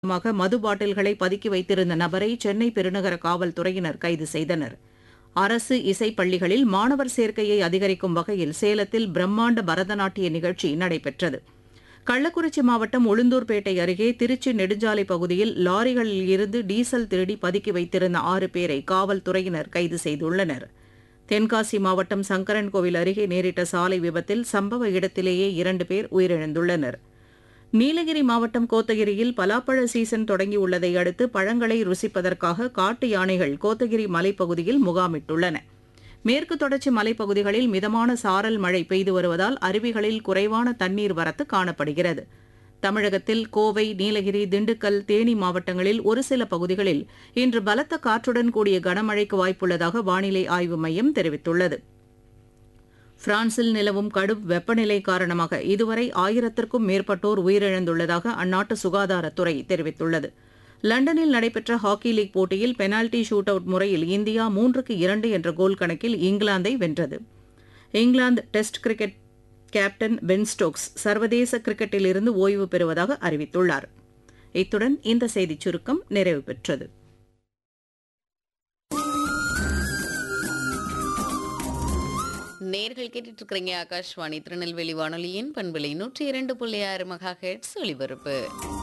மாக மது பாட்டில்களை பதுக்கி வைத்திருந்த நபரை சென்னை பெருநகர காவல்துறையினர் கைது செய்தனர் அரசு இசைப் பள்ளிகளில் மாணவர் சேர்க்கையை அதிகரிக்கும் வகையில் சேலத்தில் பிரம்மாண்ட பரதநாட்டிய நிகழ்ச்சி நடைபெற்றது கள்ளக்குறிச்சி மாவட்டம் உளுந்தூர்பேட்டை அருகே திருச்சி நெடுஞ்சாலை பகுதியில் லாரிகளில் இருந்து டீசல் திருடி பதுக்கி வைத்திருந்த ஆறு பேரை காவல்துறையினர் கைது செய்துள்ளனர் தென்காசி மாவட்டம் சங்கரன்கோவில் அருகே நேரிட்ட சாலை விபத்தில் சம்பவ இடத்திலேயே இரண்டு பேர் உயிரிழந்துள்ளனர் நீலகிரி மாவட்டம் கோத்தகிரியில் பலாப்பழ சீசன் தொடங்கியுள்ளதை அடுத்து பழங்களை ருசிப்பதற்காக காட்டு யானைகள் கோத்தகிரி மலைப்பகுதியில் முகாமிட்டுள்ளன மேற்கு தொடர்ச்சி மலைப்பகுதிகளில் மிதமான சாரல் மழை பெய்து வருவதால் அருவிகளில் குறைவான தண்ணீர் வரத்து காணப்படுகிறது தமிழகத்தில் கோவை நீலகிரி திண்டுக்கல் தேனி மாவட்டங்களில் ஒரு சில பகுதிகளில் இன்று பலத்த காற்றுடன் கூடிய கனமழைக்கு வாய்ப்புள்ளதாக வானிலை ஆய்வு மையம் தெரிவித்துள்ளது பிரான்சில் நிலவும் கடும் வெப்பநிலை காரணமாக இதுவரை ஆயிரத்திற்கும் மேற்பட்டோர் உயிரிழந்துள்ளதாக அந்நாட்டு சுகாதாரத்துறை தெரிவித்துள்ளது லண்டனில் நடைபெற்ற ஹாக்கி லீக் போட்டியில் பெனால்டி ஷூட் அவுட் முறையில் இந்தியா மூன்றுக்கு இரண்டு என்ற கோல் கணக்கில் இங்கிலாந்தை வென்றது England test cricket captain Ben Stokes சர்வதேச கிரிக்கெட்டிலிருந்து ஓய்வு பெறுவதாக அறிவித்துள்ளார் இத்துடன் இந்த செய்திச் சுருக்கம் நிறைவு பெற்றது நேர்கள் கேட்டுட்டு இருக்கிறீங்க ஆகாஷ்வாணி திருநெல்வேலி வானொலியின் பண்பலை நூற்றி இரண்டு புள்ளி ஆறு மகா ஹெட்ஸ் ஒளிபரப்பு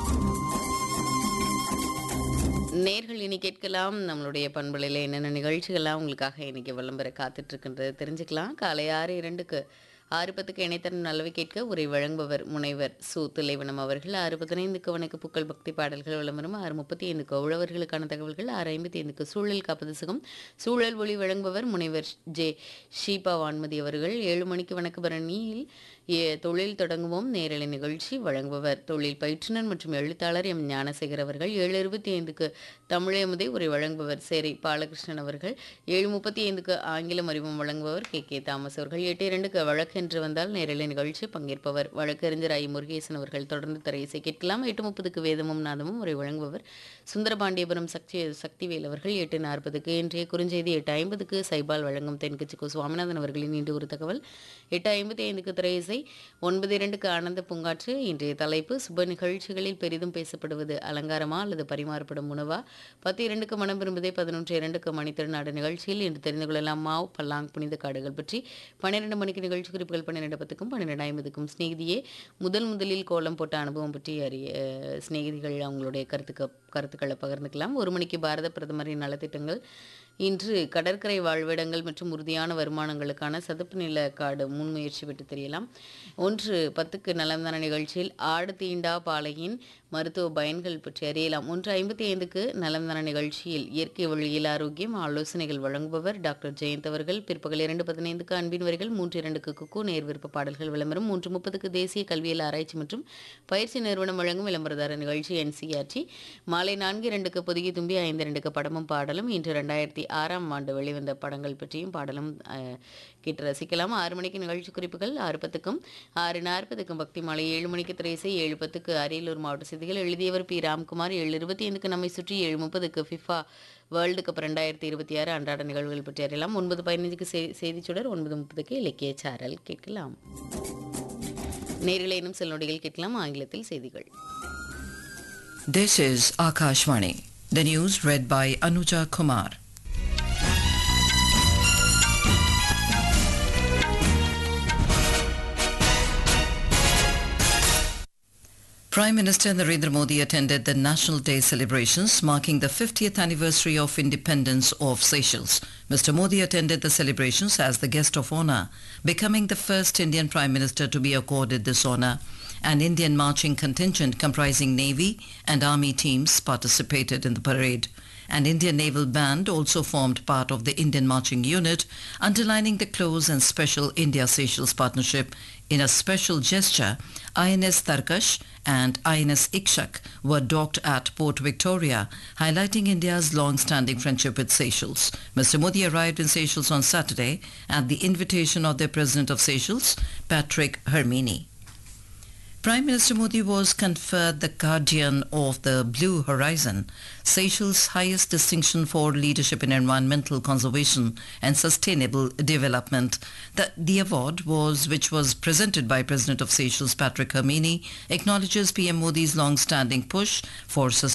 நேர்கள் இனி கேட்கலாம் நம்மளுடைய பண்பலையில் என்னென்ன நிகழ்ச்சிகள்லாம் உங்களுக்காக இன்னைக்கு விளம்பர காத்துட்டு இருக்கின்றது தெரிஞ்சுக்கலாம் காலை ஆறு இரண்டுக்கு ஆறு பத்துக்கு இணைத்தரம் நல்லவை கேட்க உரை வழங்குபவர் முனைவர் சு திலைவனம் அவர்கள் ஆறு பதினைந்துக்கு வணக்க புக்கள் பக்தி பாடல்கள் விளம்பரம் ஆறு முப்பத்தி ஐந்துக்கு உழவர்களுக்கான தகவல்கள் ஆறு ஐம்பத்தி ஐந்துக்கு சூழல் காப்பது சுகம் சூழல் ஒளி வழங்குபவர் முனைவர் ஜே ஷீபா வான்மதி அவர்கள் ஏழு மணிக்கு வணக்க பரணியில் ஏ- தொழில் தொடங்குவோம் நேரலை நிகழ்ச்சி வழங்குபவர் தொழில் பயிற்றுனர் மற்றும் எழுத்தாளர் எம் ஞானசேகர் அவர்கள் ஏழு இருபத்தி ஐந்துக்கு தமிழமுதை உரை வழங்குபவர் சேரை பாலகிருஷ்ணன் அவர்கள் ஏழு முப்பத்தி ஐந்துக்கு ஆங்கிலம் அறிவும் வழங்குபவர் கே கே தாமஸ் அவர்கள் எட்டு இரண்டுக்கு வழக்கென்று வந்தால் நேரலை நிகழ்ச்சி பங்கேற்பவர் வழக்கறிஞர் ஐ முருகேசன் அவர்கள் தொடர்ந்து திரையிசை கேட்கலாம் எட்டு முப்பதுக்கு வேதமும் நாதமும் உரை வழங்குபவர் சுந்தரபாண்டியபுரம் சக்தி சக்திவேல் அவர்கள் எட்டு நாற்பதுக்கு இன்றைய குறுஞ்செய்தி எட்டு ஐம்பதுக்கு சைபால் வழங்கும் தென்கட்சி கோ சுவாமிநாதன் அவர்களின் இன்று ஒரு தகவல் எட்டு ஐம்பத்தி ஐந்துக்கு திரையிசை ஒன்பது இரண்டுக்கு ஆனந்த பூங்காற்று இன்றைய தலைப்பு சுப நிகழ்ச்சிகளில் பெரிதும் பேசப்படுவது அலங்காரமா அல்லது பரிமாறப்படும் உணவா பத்து இரண்டுக்கு மனம் விரும்புதே பதினொன்று இரண்டுக்கு மணித்திருநாடு நிகழ்ச்சியில் இன்று தெரிந்து கொள்ளலாம் மாவ் பல்லாங் புனித காடுகள் பற்றி பன்னிரெண்டு மணிக்கு நிகழ்ச்சி குறிப்புகள் பன்னிரெண்டு பத்துக்கும் பன்னிரெண்டு ஐம்பதுக்கும் ஸ்நேகிதியே முதல் முதலில் கோலம் போட்ட அனுபவம் பற்றி அறிய சிநேகிதிகள் அவங்களுடைய கருத்துக்க கருத்துக்களை பகிர்ந்துக்கலாம் ஒரு மணிக்கு பாரத பிரதமரின் நலத்திட்டங்கள் இன்று கடற்கரை வாழ்விடங்கள் மற்றும் உறுதியான வருமானங்களுக்கான சதுப்பு நில காடு முன்முயற்சி விட்டு தெரியலாம் ஒன்று பத்துக்கு நலம்தான நிகழ்ச்சியில் ஆடு தீண்டா பாலையின் மருத்துவ பயன்கள் பற்றி அறியலாம் ஒன்று ஐம்பத்தி ஐந்துக்கு நலம்தான நிகழ்ச்சியில் இயற்கை வழியில் ஆரோக்கியம் ஆலோசனைகள் வழங்குபவர் டாக்டர் ஜெயந்த் அவர்கள் பிற்பகல் இரண்டு பதினைந்துக்கு அன்பின் வரிகள் மூன்று இரண்டுக்கு குக்கு நேர் விருப்ப பாடல்கள் விளம்பரம் மூன்று முப்பதுக்கு தேசிய கல்வியல் ஆராய்ச்சி மற்றும் பயிற்சி நிறுவனம் வழங்கும் விளம்பரதார நிகழ்ச்சி என்சிஆர்டி மாலை நான்கு இரண்டுக்கு பொதுகி தும்பி ஐந்து இரண்டுக்கு படமும் பாடலும் இன்று ரெண்டாயிரத்தி ஆறாம் ஆண்டு வெளிவந்த படங்கள் பற்றியும் பாடலும் அஹ், கேட்டு ரசிக்கலாம் ஆறு மணிக்கு நிகழ்ச்சி குறிப்புகள் ஆறு பத்துக்கும் ஆறு நாற்பதுக்கும் பக்தி மாலை ஏழு மணிக்கு திரைசை ஏழு பத்துக்கு அரியலூர் மாவட்ட செய்திகள் எழுதியவர் பி ராம்குமார் ஏழு இருபத்தி ஐந்துக்கு நம்மை சுற்றி ஏழு முப்பதுக்கு ஃபிஃபா வேர்ல்டு கப் ரெண்டாயிரத்தி இருபத்தி ஆறு அன்றாட நிகழ்வுகள் பற்றி அறியலாம் ஒன்பது பதினஞ்சுக்கு செய் செய்திச் சுடர் ஒன்பது முப்பதுக்கு இலக்கிய சாரல் கேட்கலாம் நேரில் இன்னும் சில நொடிகள் கேட்கலாம் ஆங்கிலத்தில் செய்திகள் This is Akashvani. The news read by Anuja Kumar. Prime Minister Narendra Modi attended the National Day celebrations marking the 50th anniversary of independence of Seychelles. Mr. Modi attended the celebrations as the guest of honor, becoming the first Indian Prime Minister to be accorded this honor. An Indian marching contingent comprising Navy and Army teams participated in the parade. An Indian naval band also formed part of the Indian marching unit, underlining the close and special India-Seychelles partnership. In a special gesture, INS Tarkash and INS Ikshak were docked at Port Victoria, highlighting India's long-standing friendship with Seychelles. Mr. Modi arrived in Seychelles on Saturday at the invitation of the President of Seychelles, Patrick Hermini. Prime Minister Modi was conferred the Guardian of the Blue Horizon, Seychelles' highest distinction for leadership in environmental conservation and sustainable development. The, the award was, which was presented by President of Seychelles Patrick Hermini, acknowledges PM Modi's long-standing push for sustainable